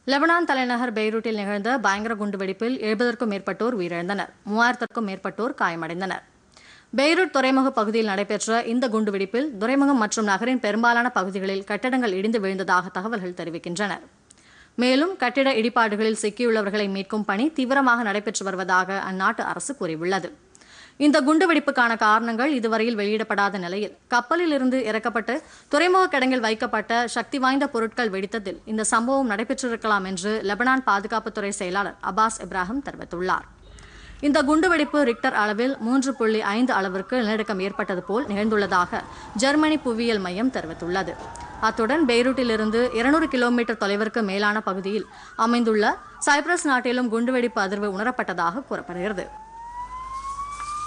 Lebanon தலைநகர் பெய்ரூட்டில் நிகழ்ந்த பயங்கர குண்டுவெடிப்பில் எழுபதற்கும் மேற்பட்டோர் உயிரிழந்தனர் மூவாயிரத்திற்கும் மேற்பட்டோர் காயமடைந்தனர் பெய்ரூட் துறைமுக பகுதியில் நடைபெற்ற இந்த குண்டுவெடிப்பில் துறைமுகம் மற்றும் நகரின் பெரும்பாலான பகுதிகளில் கட்டடங்கள் இடிந்து விழுந்ததாக தகவல்கள் தெரிவிக்கின்றன மேலும் கட்டிட இடிபாடுகளில் சிக்கியுள்ளவர்களை மீட்கும் பணி தீவிரமாக நடைபெற்று வருவதாக அந்நாட்டு அரசு கூறியுள்ளது இந்த குண்டுவெடிப்புக்கான காரணங்கள் இதுவரையில் வெளியிடப்படாத நிலையில் கப்பலில் இருந்து இறக்கப்பட்டு துறைமுக கிடங்கில் வைக்கப்பட்ட சக்தி வாய்ந்த பொருட்கள் வெடித்ததில் இந்த சம்பவம் நடைபெற்றிருக்கலாம் என்று லெபனான் பாதுகாப்புத்துறை செயலாளர் அப்பாஸ் இப்ராஹிம் தெரிவித்துள்ளார் இந்த குண்டுவெடிப்பு ரிக்டர் அளவில் மூன்று புள்ளி ஐந்து அளவிற்கு நிலநடுக்கம் ஏற்பட்டது போல் நிகழ்ந்துள்ளதாக ஜெர்மனி புவியியல் மையம் தெரிவித்துள்ளது அத்துடன் பெய்ரூட்டிலிருந்து இருநூறு கிலோமீட்டர் தொலைவிற்கு மேலான பகுதியில் அமைந்துள்ள சைப்ரஸ் நாட்டிலும் குண்டுவெடிப்பு அதிர்வு உணரப்பட்டதாக கூறப்படுகிறது